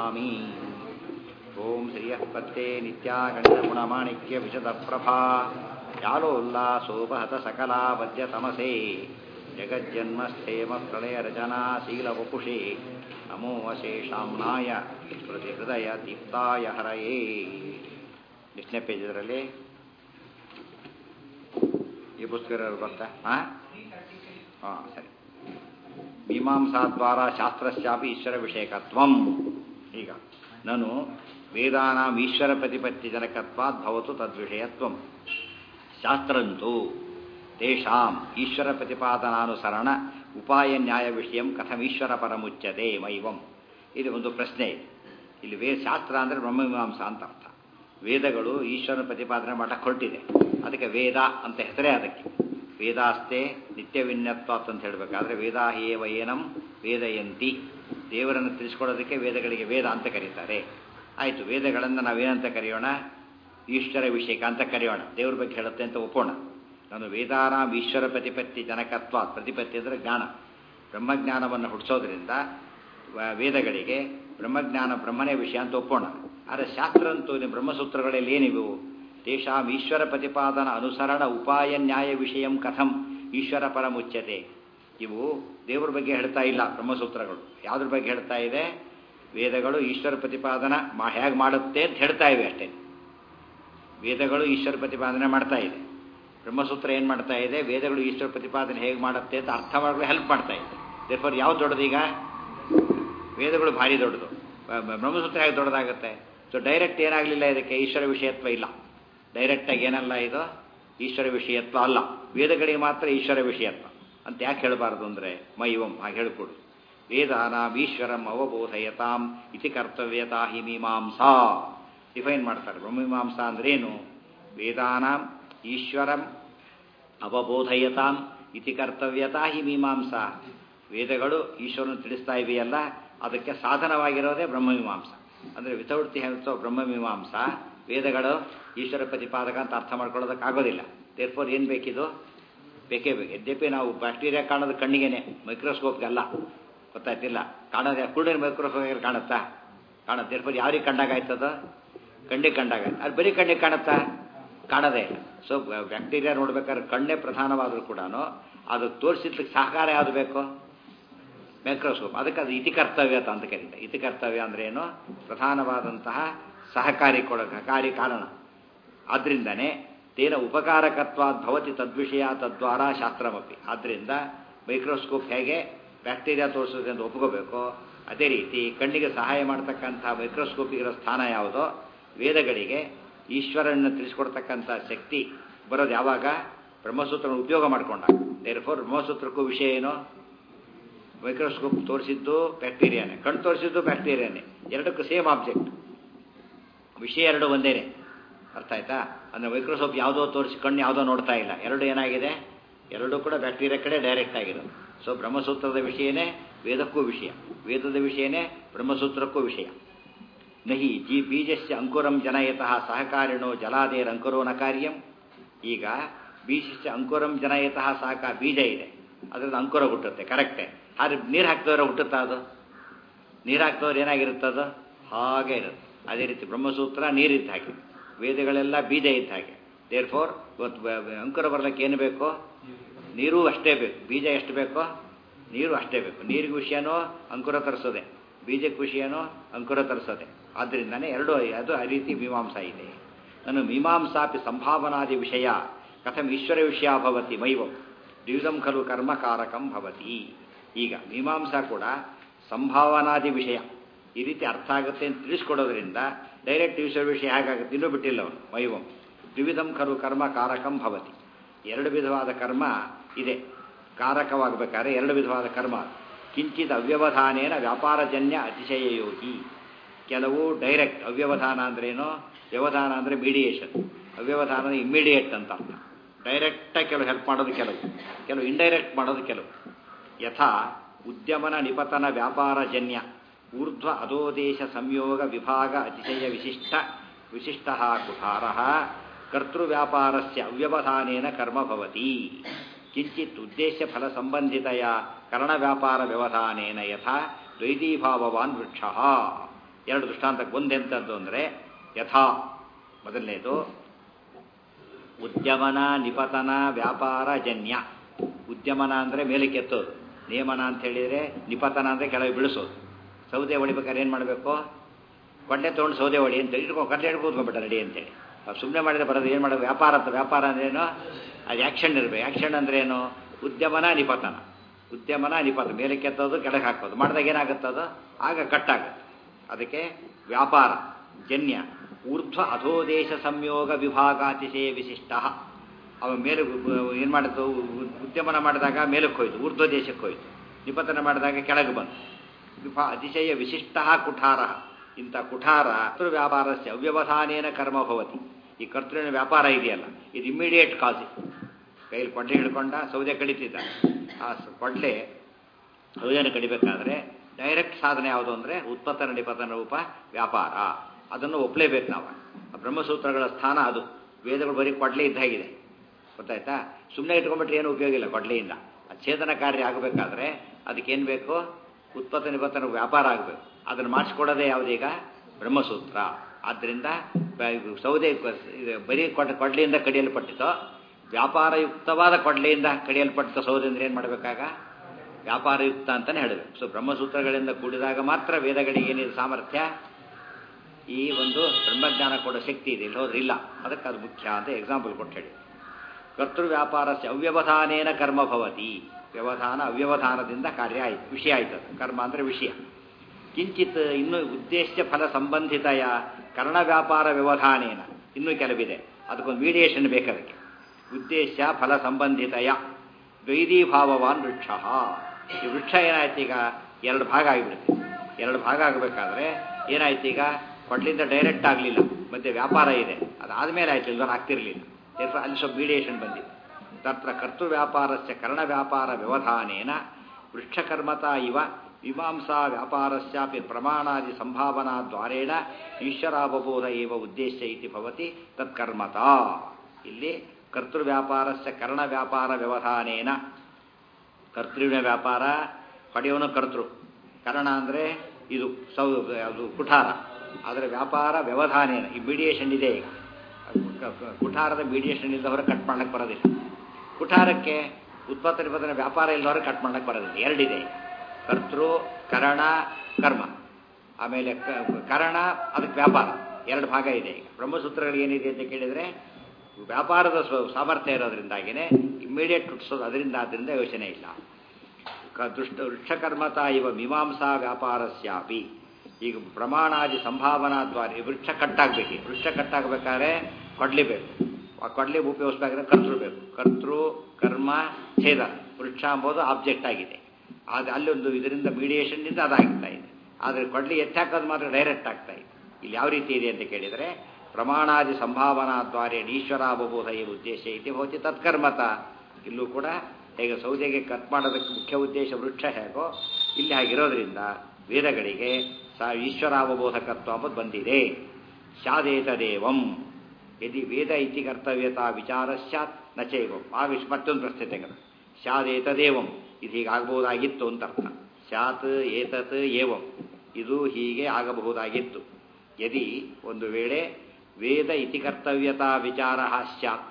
ನಮಾಮಿ ಓಂ ಶ್ರಿಯಃ ಪತ್ತೆ ನಿತ್ಯಾಗಣಿತಗುಣಮಾಣಿಕ್ಯ ವಿಶದಪ್ರಭಾ ಯಾಲೋಲ್ಲಾಸೋಪಹತ ಸಕಲಾವದ್ಯ ತಮಸೇ ಜಗಜ್ಜನ್ಮಸ್ಥೇಮ ಪ್ರಳಯರಚನಾ ಶೀಲವಪುಷೇ ನಮೋ ಅಶೇಷಾಮ್ನಾಯ ಸ್ಮೃತಿ ಹೃದಯ ದೀಪ್ತಾಯ ಹರಯೇ ಎಷ್ಟನೇ ಪೇಜ್ ಇದರಲ್ಲಿ ಈ ಪುಸ್ತಕ ಬರ್ತಾ ಹಾಂ ಹಾಂ ಸರಿ ಮೀಮಾಂಸಾದ್ವಾರ ಶಾಸ್ತ್ರಸ್ಯಾಪಿ ಈಶ್ವರ ವಿಷಯಕತ್ವಂ ಈಗ ನಾನು ವೇದಾನಾಂ ಈಶ್ವರ ಪ್ರತಿಪತ್ತಿ ಜನಕತ್ವಾದ್ ಭವತು ತದ್ವಿಷಯತ್ವಂ ಶಾಸ್ತ್ರಂತೂ ತೇಷಾಂ ಈಶ್ವರ ಪ್ರತಿಪಾದನಾನುಸರಣ ಉಪಾಯ ನ್ಯಾಯ ವಿಷಯಂ ಕಥಮೀಶ್ವರ ಪರಮುಚ್ಯತೆ ಮೈವಂ ಇದು ಒಂದು ಪ್ರಶ್ನೆ ಇದೆ ಇಲ್ಲಿ ವೇದ ಶಾಸ್ತ್ರ ಅಂದರೆ ಬ್ರಹ್ಮಮೀಮಾಂಸ ಅಂತ ಅರ್ಥ ವೇದಗಳು ಈಶ್ವರ ಪ್ರತಿಪಾದನೆ ಮಾಡಕ್ಕೆ ಹೊರಟಿದೆ ಅದಕ್ಕೆ ವೇದ ಅಂತ ಹೆಸರೇ ಅದಕ್ಕೆ ವೇದಾಸ್ತೆ ನಿತ್ಯವಿನ್ಯತ್ವಾತ್ ಅಂತ ಹೇಳಬೇಕಾದ್ರೆ ವೇದಾ ಏವ ಏನಂ ವೇದಯಂತಿ ದೇವರನ್ನು ತಿಳಿಸ್ಕೊಡೋದಕ್ಕೆ ವೇದಗಳಿಗೆ ವೇದ ಅಂತ ಕರೀತಾರೆ ಆಯಿತು ವೇದಗಳನ್ನು ನಾವೇನಂತ ಕರೆಯೋಣ ಈಶ್ವರ ವಿಷಯಕ ಅಂತ ಕರೆಯೋಣ ದೇವ್ರ ಬಗ್ಗೆ ಹೇಳುತ್ತೆ ಅಂತ ಒಪ್ಪೋಣ ನಾನು ವೇದಾನಾಂ ಈಶ್ವರ ಪ್ರತಿಪತ್ತಿ ಜನಕತ್ವ ಪ್ರತಿಪತ್ತಿ ಅಂದರೆ ಜ್ಞಾನ ಬ್ರಹ್ಮಜ್ಞಾನವನ್ನು ಹುಟ್ಟಿಸೋದ್ರಿಂದ ವೇದಗಳಿಗೆ ಬ್ರಹ್ಮಜ್ಞಾನ ಬ್ರಹ್ಮನೇ ವಿಷಯ ಅಂತ ಒಪ್ಪೋಣ ಆದರೆ ಶಾಸ್ತ್ರ ಅಂತೂ ಬ್ರಹ್ಮಸೂತ್ರಗಳಲ್ಲಿ ಏನಿವು ತೇಷಾಂ ಈಶ್ವರ ಪ್ರತಿಪಾದನ ಅನುಸರಣ ಉಪಾಯ ನ್ಯಾಯ ವಿಷಯಂ ಕಥಂ ಈಶ್ವರ ಪರಮುಚ್ಯತೆ ಇವು ದೇವರ ಬಗ್ಗೆ ಹೇಳ್ತಾ ಇಲ್ಲ ಬ್ರಹ್ಮಸೂತ್ರಗಳು ಯಾವುದ್ರ ಬಗ್ಗೆ ಹೇಳ್ತಾ ಇದೆ ವೇದಗಳು ಈಶ್ವರ ಪ್ರತಿಪಾದನ ಮಾ ಹೇಗೆ ಮಾಡುತ್ತೆ ಅಂತ ಹೇಳ್ತಾ ಇವೆ ಅಷ್ಟೇ ವೇದಗಳು ಈಶ್ವರ ಪ್ರತಿಪಾದನೆ ಮಾಡ್ತಾ ಇದೆ ಬ್ರಹ್ಮಸೂತ್ರ ಏನು ಮಾಡ್ತಾ ಇದೆ ವೇದಗಳು ಈಶ್ವರ ಪ್ರತಿಪಾದನೆ ಹೇಗೆ ಮಾಡುತ್ತೆ ಅಂತ ಅರ್ಥ ಮಾಡಲು ಹೆಲ್ಪ್ ಮಾಡ್ತಾ ಇದೆ ದೇರ್ಫೋರ್ ಯಾವ್ದು ದೊಡ್ಡದೀಗ ವೇದಗಳು ಭಾರಿ ದೊಡ್ಡದು ಬ್ರಹ್ಮಸೂತ್ರ ಹೇಗೆ ದೊಡ್ಡದಾಗುತ್ತೆ ಸೊ ಡೈರೆಕ್ಟ್ ಏನಾಗಲಿಲ್ಲ ಇದಕ್ಕೆ ಈಶ್ವರ ವಿಷಯತ್ವ ಇಲ್ಲ ಡೈರೆಕ್ಟಾಗಿ ಏನಲ್ಲ ಇದು ಈಶ್ವರ ವಿಷಯತ್ವ ಅಲ್ಲ ವೇದಗಳಿಗೆ ಮಾತ್ರ ಈಶ್ವರ ವಿಷಯತ್ವ ಅಂತ ಯಾಕೆ ಹೇಳಬಾರ್ದು ಅಂದರೆ ಮೈವಂ ಹಾಗೆ ಹೇಳ್ಕೊಡು ವೇದಾನಾಂ ಈಶ್ವರಂ ಅವಬೋಧಯತಾಂ ಇತಿ ಕರ್ತವ್ಯತಾ ಹಿ ಮೀಮಾಂಸಾ ಡಿಫೈನ್ ಮಾಡ್ತಾರೆ ಬ್ರಹ್ಮಮೀಮಾಂಸಾ ಅಂದ್ರೇನು ವೇದಾನಾಂ ಈಶ್ವರಂ ಅವಬೋಧಯತಾಂ ಇತಿ ಕರ್ತವ್ಯತಾ ಹಿ ಮೀಮಾಂಸಾ ವೇದಗಳು ಈಶ್ವರನ ತಿಳಿಸ್ತಾ ಇವೆಯಲ್ಲ ಅದಕ್ಕೆ ಸಾಧನವಾಗಿರೋದೇ ಬ್ರಹ್ಮಮೀಮಾಂಸ ಅಂದರೆ without the health of Brahmamimamsa ವೇದಗಳು ಈಶ್ವರ ಪ್ರತಿಪಾದಕ ಅಂತ ಅರ್ಥ ಮಾಡ್ಕೊಳ್ಳೋದಕ್ಕಾಗೋದಿಲ್ಲ ದೇರ್ಫೋರ್ ಏನು ಬೇಕಿದು ಬೇಕೇ ಬೇಕು ಯದ್ಯಪಿ ನಾವು ಬ್ಯಾಕ್ಟೀರಿಯಾ ಕಾಣೋದು ಕಣ್ಣಿಗೆನೆ ಮೈಕ್ರೋಸ್ಕೋಪ್ಗೆ ಅಲ್ಲ ಗೊತ್ತಾಯ್ತಿಲ್ಲ ಕಾಣೋದು ಕುರುಡಿನ ಮೈಕ್ರೋಸ್ಕೋಪ್ ಕಾಣುತ್ತಾ ಕಾಣುತ್ತೆ ದೇರ್ಫೋರ್ ಯಾರಿಗೆ ಕಂಡಾಗಾಯ್ತದ ಕಣ್ಣಿಗೆ ಕಂಡಾಗಾಯ್ತು ಅದು ಬರೀ ಕಣ್ಣಿಗೆ ಕಾಣುತ್ತಾ ಕಾಣೋದೇ ಇಲ್ಲ ಸೊ ಬ್ಯಾಕ್ಟೀರಿಯಾ ನೋಡ್ಬೇಕಾದ್ರೆ ಕಣ್ಣೇ ಪ್ರಧಾನವಾದರೂ ಕೂಡ ಅದು ತೋರಿಸಿದ್ಲಿಕ್ಕೆ ಸಹಕಾರ ಯಾವುದು ಬೇಕು ಮೈಕ್ರೋಸ್ಕೋಪ್ ಅದಕ್ಕೆ ಅದು ಇತಿ ಕರ್ತವ್ಯ ಅಂತ ಕರೀತಾರೆ ಇತಿ ಕರ್ತವ್ಯ ಅಂದ್ರೆ ಏನು ಪ್ರಧಾನವಾದಂತಹ ಸಹಕಾರಿ ಕೊಡ ಸಹಕಾರಿ ಕಾರಣ ಆದ್ದರಿಂದನೇ ತೇನ ಉಪಕಾರಕತ್ವಾದ್ ಭವತಿ ತದ್ವಿಷಯ ತದ್ವಾರ ಶಾಸ್ತ್ರಮಪಿ ಆದ್ದರಿಂದ ಮೈಕ್ರೋಸ್ಕೋಪ್ ಹೇಗೆ ಬ್ಯಾಕ್ಟೀರಿಯಾ ತೋರಿಸೋದು ಅಂತ ಒಪ್ಕೋಬೇಕು ಅದೇ ರೀತಿ ಕಣ್ಣಿಗೆ ಸಹಾಯ ಮಾಡ್ತಕ್ಕಂಥ ಮೈಕ್ರೋಸ್ಕೋಪಿಗಿರೋ ಸ್ಥಾನ ಯಾವುದೋ ವೇದಗಳಿಗೆ ಈಶ್ವರನ ತಿಳಿಸ್ಕೊಡ್ತಕ್ಕಂಥ ಶಕ್ತಿ ಬರೋದು ಯಾವಾಗ ಬ್ರಹ್ಮಸೂತ್ರ ಉಪಯೋಗ ಮಾಡ್ಕೊಂಡ ದೇರ್ಫೋರ್ ಬ್ರಹ್ಮಸೂತ್ರಕ್ಕೂ ವಿಷಯ ಏನು ಮೈಕ್ರೋಸ್ಕೋಪ್ ತೋರಿಸಿದ್ದು ಬ್ಯಾಕ್ಟೀರಿಯಾನೇ ಕಣ್ಣು ತೋರಿಸಿದ್ದು ಬ್ಯಾಕ್ಟೀರಿಯಾನೇ ಎರಡಕ್ಕೂ ಸೇಮ್ ಆಬ್ಜೆಕ್ಟ್ ವಿಷಯ ಎರಡು ಒಂದೇನೆ ಅರ್ಥ ಆಯ್ತಾ ಅಂದರೆ ಮೈಕ್ರೋಸ್ಕೋಪ್ ಯಾವುದೋ ತೋರಿಸಿ ಕಣ್ಣು ಯಾವುದೋ ನೋಡ್ತಾ ಇಲ್ಲ ಎರಡು ಏನಾಗಿದೆ ಎರಡೂ ಕೂಡ ಬ್ಯಾಕ್ಟೀರಿಯಾ ಕಡೆ ಡೈರೆಕ್ಟ್ ಆಗಿರೋದು ಸೊ ಬ್ರಹ್ಮಸೂತ್ರದ ವಿಷಯನೇ ವೇದಕ್ಕೂ ವಿಷಯ ವೇದದ ವಿಷಯನೇ ಬ್ರಹ್ಮಸೂತ್ರಕ್ಕೂ ವಿಷಯ ನಹಿ ಜಿ ಬೀಜಸ್ಯ ಅಂಕುರಂ ಜನಯತಃ ಸಹಕಾರಿಣೋ ಜಲಾದೇರ್ ಅಂಕುರೋ ನ ಕಾರ್ಯಂ ಈಗ ಬೀಜಸ್ಯ ಅಂಕುರಂ ಜನಯತಃ ಸಹಕ ಬೀಜ ಇದೆ ಅದರಿಂದ ಅಂಕುರ ಹುಟ್ಟುತ್ತೆ ಕರೆಕ್ಟೇ ಆದ್ರೆ ನೀರು ಹಾಕ್ದವ್ರೆ ಹುಟ್ಟುತ್ತಾ ಅದು ನೀರು ಹಾಕ್ದವ್ರು ಏನಾಗಿರುತ್ತದು ಹಾಗೆ ಇರುತ್ತೆ ಅದೇ ರೀತಿ ಬ್ರಹ್ಮಸೂತ್ರ ನೀರಿದ್ದ ಹಾಗೆ ವೇದಗಳೆಲ್ಲ ಬೀಜ ಇದ್ದ ಹಾಗೆ ದೇರ್ ಫೋರ್ ಇವತ್ತು ಅಂಕುರ ಬರ್ಲಿಕ್ಕೆ ಏನು ಬೇಕು ನೀರು ಅಷ್ಟೇ ಬೇಕು ಬೀಜ ಎಷ್ಟು ಬೇಕೋ ನೀರು ಅಷ್ಟೇ ಬೇಕು ನೀರಿಗೂ ವಿಷಯನೋ ಅಂಕುರ ತರಿಸೋದೆ ಬೀಜಕ್ಕೆ ವಿಷಯನೋ ಅಂಕುರ ತರಿಸೋದೆ ಆದ್ದರಿಂದನೇ ಎರಡು ಅದು ಆ ರೀತಿ ಮೀಮಾಂಸ ಇದೆ ನಾನು ಮೀಮಾಂಸಾಪಿ ಸಂಭಾವನಾದಿ ವಿಷಯ ಕಥಂ ಈಶ್ವರ ವಿಷಯ ಭವತಿ ಮೈವಂ ದ್ವಿಧಂ ಖಲು ಕರ್ಮಕಾರಕಂ ಭವತಿ ಈಗ ಮೀಮಾಂಸಾ ಕೂಡ ಸಂಭಾವನಾದಿ ವಿಷಯ ಈ ರೀತಿ ಅರ್ಥ ಆಗುತ್ತೆ ಅಂತ ತಿಳಿಸ್ಕೊಡೋದ್ರಿಂದ ಡೈರೆಕ್ಟ್ ಈಶ್ವರ ವಿಷಯ ಹೇಗಾಗುತ್ತೆ ಇನ್ನೂ ಬಿಟ್ಟಿಲ್ಲ ಅವನು ಮೈವಂ ದ್ವಿಧಂ ಖಲು ಕರ್ಮ ಕಾರಕಂ ಭವತಿ ಎರಡು ವಿಧವಾದ ಕರ್ಮ ಇದೆ ಕಾರಕವಾಗಬೇಕಾದ್ರೆ ಎರಡು ವಿಧವಾದ ಕರ್ಮ ಕಿಂಚಿತ್ ಅವ್ಯವಧಾನೇನ ವ್ಯಾಪಾರಜನ್ಯ ಅತಿಶಯ ಯೋಗಿ ಕೆಲವು ಡೈರೆಕ್ಟ್ ಅವ್ಯವಧಾನ ಅಂದ್ರೇನು ವ್ಯವಧಾನ ಅಂದರೆ ಮೀಡಿಯೇಷನ್ ಅವ್ಯವಧಾನ ಇಮ್ಮಿಡಿಯೇಟ್ ಅಂತ ಅರ್ಥ ಡೈರೆಕ್ಟಾಗಿ ಕೆಲವು ಹೆಲ್ಪ್ ಮಾಡೋದು ಕೆಲವು ಕೆಲವು ಇಂಡೈರೆಕ್ಟ್ ಮಾಡೋದು ಕೆಲವು ಯಥಾ ಉದ್ಯಮನ ನಿಪತನ ವ್ಯಾಪಾರಜನ್ಯ ಊರ್ಧ್ವ ಅಧೋದೇಶ ಸಂಯೋಗ ವಿಭಾಗ ಅತಿಶಯ ವಿಶಿಷ್ಟ ವಿಶಿಷ್ಟ ಕುಠಾರ ಕರ್ತೃವ್ಯಾಪಾರಸ್ಯ ಅವ್ಯವಧಾನೇನ ಕರ್ಮ ಭವತಿ ಕಿಂಚಿತ್ ಉದ್ದೇಶ ಫಲ ಸಂಬಂಧಿತೆಯ ಕರ್ಣವ್ಯಾಪಾರ ವ್ಯವಧಾನೇನ ಯಥಾ ದ್ವೈತೀಭಾವವಾನ್ ವೃಕ್ಷ ಎರಡು ದೃಷ್ಟಾಂತಕ್ಕೆ ಒಂದೆಂಥದ್ದು ಅಂದರೆ ಯಥಾ ಮೊದಲನೇದು ಉದ್ಯಮನ ನಿಪತನ ವ್ಯಾಪಾರ ಜನ್ಯ ಉದ್ಯಮನ ಅಂದರೆ ಮೇಲಕ್ಕೆ ಎತ್ತೋದು ನಿಯಮನ ಅಂತ ಹೇಳಿದರೆ ನಿಪತನ ಅಂದರೆ ಕೆಳಗೆ ಬೀಳಿಸೋದು ಸೌದೆ ಹೊಡಿಬೇಕಾದ್ರೆ ಏನು ಮಾಡಬೇಕು ಕೊಂಡೆ ತೊಗೊಂಡು ಸೌದೆ ಹೊಡಿ ಅಂತ ಇಟ್ಕೊಂಡು ಕಟ್ಲೆ ಹಿಡ್ಕೊಂಡು ಕೂತ್ಕೊಂಡ್ಬಿಟ್ಟ ರೆಡಿ ಅಂತೇಳಿ ಸುಮ್ಮನೆ ಮಾಡಿದ್ರೆ ಬರೋದು ಏನು ಮಾಡೋದು ವ್ಯಾಪಾರ ಅಂತ ವ್ಯಾಪಾರ ಅಂದ್ರೇನು ಅದು ಆ್ಯಕ್ಷನ್ ಇರಬೇಕು ಆ್ಯಕ್ಷನ್ ಅಂದ್ರೆ ಏನು ಉದ್ಯಮನ ನಿಪತನ ಉದ್ಯಮನ ನಿಪತನ ಮೇಲಕ್ಕೆ ಎತ್ತೋದು ಕೆಳಗೆ ಹಾಕೋದು ಮಾಡಿದಾಗ ಏನಾಗುತ್ತದು ಆಗ ಕಟ್ಟಾಗುತ್ತೆ ಅದಕ್ಕೆ ವ್ಯಾಪಾರ ಜನ್ಯ ಊರ್ಧ್ವ ಅಧೋದೇಶ ಸಂಯೋಗ ವಿಭಾಗಾತಿಶಯ ವಿಶಿಷ್ಟ ಅವ ಮೇಲೆ ಏನು ಮಾಡಿತು ಉದ್ಯಮನ ಮಾಡಿದಾಗ ಮೇಲಕ್ಕೆ ಹೋಯ್ತು ಊರ್ಧ್ವ ದೇಶಕ್ಕೆ ಹೋಯ್ತು ನಿಪತನ ಮಾಡಿದಾಗ ಕೆಳಗೆ ಬಂತು ವಿಭಾ ಅತಿಶಯ ವಿಶಿಷ್ಟ ಕುಠಾರ ಇಂಥ ಕುಠಾರ ಕರ್ತೃ ವ್ಯಾಪಾರಸ್ಯ ಅವ್ಯವಧಾನೇನ ಕರ್ಮ ಭವತಿ ಈ ಕರ್ತೃವಿನ ವ್ಯಾಪಾರ ಇದೆಯಲ್ಲ ಇದು ಇಮ್ಮಿಡಿಯೇಟ್ ಕಾಸ್ ಕೈಲಿ ಕೊಡ್ಲೆ ಹಿಡ್ಕೊಂಡ ಸೌದೆ ಕಡಿತಿದ್ದ ಆ ಕೊಡ್ಲೆ ಸೌದೆಯನ್ನು ಕಡಿಬೇಕಾದ್ರೆ ಡೈರೆಕ್ಟ್ ಸಾಧನೆ ಯಾವುದು ಅಂದರೆ ಉತ್ಪತ್ತನ ನಿಪತನ ರೂಪ ವ್ಯಾಪಾರ ಅದನ್ನು ಒಪ್ಪಲೇಬೇಕು ನಾವು ಬ್ರಹ್ಮಸೂತ್ರಗಳ ಸ್ಥಾನ ಅದು ವೇದಗಳು ಬರೀ ಕೊಡ್ಲೆ ಇದ್ದಾಗಿದೆ ಗೊತ್ತಾಯ್ತಾ ಸುಮ್ಮನೆ ಇಟ್ಕೊಂಡ್ಬಿಟ್ರೆ ಏನು ಉಪಯೋಗ ಇಲ್ಲ ಕೊಡ್ಲೆಯಿಂದ ಛೇದನ ಕಾರ್ಯ ಆಗಬೇಕಾದ್ರೆ ಅದಕ್ಕೇನು ಬೇಕು ಉತ್ಪತ್ತ ನಿಪತ್ತನ ವ್ಯಾಪಾರ ಆಗಬೇಕು ಅದನ್ನು ಮಾಡಿಸ್ಕೊಡೋದೇ ಯಾವುದೀಗ ಬ್ರಹ್ಮಸೂತ್ರ ಆದ್ದರಿಂದ ಸೌದೆ ಬರೀ ಕೊಡ್ ಕೊಡ್ಲೆಯಿಂದ ಕಡಿಯಲ್ಪಟ್ಟಿತೋ ವ್ಯಾಪಾರಯುಕ್ತವಾದ ಕೊಡ್ಲೆಯಿಂದ ಕಡಿಯಲ್ಪಟ್ಟಿತ ಸೌದೆ ಅಂದ್ರೆ ಏನು ಮಾಡಬೇಕಾಗ ವ್ಯಾಪಾರಯುಕ್ತ ಅಂತಲೇ ಹೇಳಬೇಕು ಸೊ ಬ್ರಹ್ಮಸೂತ್ರಗಳಿಂದ ಕೂಡಿದಾಗ ಮಾತ್ರ ವೇದಗಳಿಗೆ ಏನಿದೆ ಸಾಮರ್ಥ್ಯ ಈ ಒಂದು ಬ್ರಹ್ಮಜ್ಞಾನ ಕೊಡೋ ಶಕ್ತಿ ಇದೆ ಇಲ್ಲಿ ಹೋದ್ರೆ ಇಲ್ಲ ಅದಕ್ಕೆ ಅದು ಮುಖ್ಯ ಅಂತ ಎಕ್ಸಾಂಪಲ್ ಕೊಟ್ಟು ಹೇಳಿ ಕರ್ತೃ ವ್ಯಾಪಾರಸ್ಯ ಅವ್ಯವಧಾನೇನ ಕರ್ಮ ಭವತಿ ವ್ಯವಧಾನ ಅವ್ಯವಧಾನದಿಂದ ಕಾರ್ಯ ಆಯಿತು ವಿಷಯ ಆಯ್ತು ಅದು ಕರ್ಮ ಅಂದರೆ ವಿಷಯ ಕಿಂಚಿತ್ ಇನ್ನು ಉದ್ದೇಶ ಫಲ ಸಂಬಂಧಿತಯ ಕರ್ಣ ವ್ಯಾಪಾರ ವ್ಯವಧಾನೇನ ಇನ್ನೂ ಕೆಲವಿದೆ ಅದಕ್ಕೊಂದು ಮೀಡಿಯೇಷನ್ ಬೇಕದಕ್ಕೆ ಉದ್ದೇಶ ಫಲ ಸಂಬಂಧಿತಯ ದ್ವೈದೀಭಾವವಾನ್ ವೃಕ್ಷ ಈ ವೃಕ್ಷ ಏನಾಯ್ತು ಈಗ ಎರಡು ಭಾಗ ಆಗಿಬಿಡುತ್ತೆ ಎರಡು ಭಾಗ ಆಗಬೇಕಾದ್ರೆ ಏನಾಯ್ತು ಈಗ ಕೊಡ್ಲಿಂದ ಡೈರೆಕ್ಟ್ ಆಗಲಿಲ್ಲ ಮತ್ತೆ ವ್ಯಾಪಾರ ಇದೆ ಅದಾದಮೇಲೆ ಆಯ್ತು ಇಲ್ದೋ ಆಗ್ತಿರ್ಲಿಲ್ಲ ಅಲ್ಲಿ ಸ್ವಲ್ಪ ಮೀಡಿಯೇಷನ್ ಬಂದಿದೆ ತತ್ರ ಕರ್ತೃ ವ್ಯಾಪಾರಸ್ಯ ಕರ್ಣ ವ್ಯಾಪಾರ ವ್ಯವಧಾನೇನ ವೃಕ್ಷಕರ್ಮತ ಇವ ಮೀಮಾಂಸಾ ವ್ಯಾಪಾರಸ್ಯಾಪಿ ಪ್ರಮಾಣಾದಿ ಸಂಭಾವನಾ ದ್ವಾರೇಣ ಈಶ್ವರಾವಬೋಧ ಏವ ಉದ್ದೇಶ ಇತಿ ಭವತಿ ತತ್ಕರ್ಮತ ಇಲ್ಲಿ ಕರ್ತೃ ವ್ಯಾಪಾರಸ್ಯ ಕರ್ಣ ವ್ಯಾಪಾರ ವ್ಯವಧಾನೇನ ಕರ್ತೃವಿನ ವ್ಯಾಪಾರ ಪಡೆಯವನು ಕರ್ತೃ ಕರ್ಣ ಅಂದರೆ ಇದು ಸೌ ಅದು ಕುಠಾರ ಆದರೆ ವ್ಯಾಪಾರ ವ್ಯವಧಾನೇನ ಈ ಮೀಡಿಯೇಷನ್ ಇದೆ ಈಗ ಕುಠಾರದ ಮೀಡಿಯೇಷನ್ ಇಲ್ಲದವರೆ ಕಟ್ ಮಾಡಕ್ಕೆ ಬರೋದಿಲ್ಲ ಕುಠಾರಕ್ಕೆ ಉತ್ಪತ್ತ ನಿಪತ್ತನ ವ್ಯಾಪಾರ ಇಲ್ಲದವರೆ ಕಟ್ ಮಾಡಕ್ಕೆ ಬರೋದಿಲ್ಲ ಎರಡಿದೆ ಕರ್ತೃ ಕರಣ ಕರ್ಮ ಆಮೇಲೆ ಕರಣ ಅದಕ್ಕೆ ವ್ಯಾಪಾರ ಎರಡು ಭಾಗ ಇದೆ ಈಗ ಬ್ರಹ್ಮಸೂತ್ರಗಳು ಏನಿದೆ ಅಂತ ಕೇಳಿದರೆ ವ್ಯಾಪಾರದ ಸಾಮರ್ಥ್ಯ ಇರೋದ್ರಿಂದಾಗಿನೇ ಇಮ್ಮಿಡಿಯೇಟ್ ಹುಟ್ಟಿಸೋದು ಅದರಿಂದ ಆದ್ದರಿಂದ ಯೋಚನೆ ಇಲ್ಲ ದೃಷ್ಟ ವೃಕ್ಷಕರ್ಮತ ಇವ ಮೀಮಾಂಸಾ ವ್ಯಾಪಾರಸ್ಯಾಪಿ ಈಗ ಪ್ರಮಾಣಾದಿ ಸಂಭಾವನಾ ದ್ವಾರ ವೃಕ್ಷ ಕಟ್ಟಾಗಬೇಕು ವೃಕ್ಷ ಕಟ್ಟಾಗಬೇಕಾದ್ರೆ ಕೊಡ್ಲಿಬೇಕು ಆ ಕೊಡ್ಲಿ ಉಪಯೋಗಿಸ್ಬೇಕಾದ್ರೆ ಕರ್ತೃ ಬೇಕು ಕರ್ತೃ ಕರ್ಮ ಛೇದ ವೃಕ್ಷ ಎಂಬುದು ಆಬ್ಜೆಕ್ಟ್ ಆಗಿದೆ ಅದು ಅಲ್ಲೊಂದು ಇದರಿಂದ ಮೀಡಿಯೇಷನ್ನಿಂದ ಅದಾಗ್ತಾ ಇದೆ ಆದರೆ ಕೊಡ್ಲಿ ಎತ್ತಾಕೋದು ಮಾತ್ರ ಡೈರೆಕ್ಟ್ ಆಗ್ತಾ ಇದೆ ಇಲ್ಲಿ ಯಾವ ರೀತಿ ಇದೆ ಅಂತ ಕೇಳಿದರೆ ಪ್ರಮಾಣಾದಿ ಸಂಭಾವನಾ ದ್ವಾರೆ ಈಶ್ವರಾವಬೋಧ ಈ ಉದ್ದೇಶ ಇತಿ ಭವತಿ ತತ್ಕರ್ಮತ ಇಲ್ಲೂ ಕೂಡ ಹೇಗೆ ಸೌದೆಗೆ ಕಟ್ ಮಾಡೋದಕ್ಕೆ ಮುಖ್ಯ ಉದ್ದೇಶ ವೃಕ್ಷ ಹೇಗೋ ಇಲ್ಲಿ ಹಾಗಿರೋದ್ರಿಂದ ವೇದಗಳಿಗೆ ಸ ಈಶ್ವರಾವಬೋಧಕತ್ವ ಅಂಬುದು ಬಂದಿದೆ ಸ್ಯಾದೇತದೇವಂ ಯದಿ ವೇದ ಇತಿ ಕರ್ತವ್ಯತಾ ವಿಚಾರ ಸ್ಯಾತ್ ನಚೈವಂ ಆ ವಿಷ್ ಮತ್ತೊಂದು ಪ್ರಶ್ನೆ ತೆಗೆದು ಸ್ಯಾದೇತದೇವಂ ಇದು ಹೀಗಾಗಬಹುದಾಗಿತ್ತು ಅಂತ ಅರ್ಥ ಸ್ಯಾತ್ ಏತತ್ ಏವಂ ಇದು ಹೀಗೆ ಆಗಬಹುದಾಗಿತ್ತು ಯದಿ ಒಂದು ವೇಳೆ ವೇದ ಇತಿ ಕರ್ತವ್ಯತಾ ವಿಚಾರ ಸ್ಯಾತ್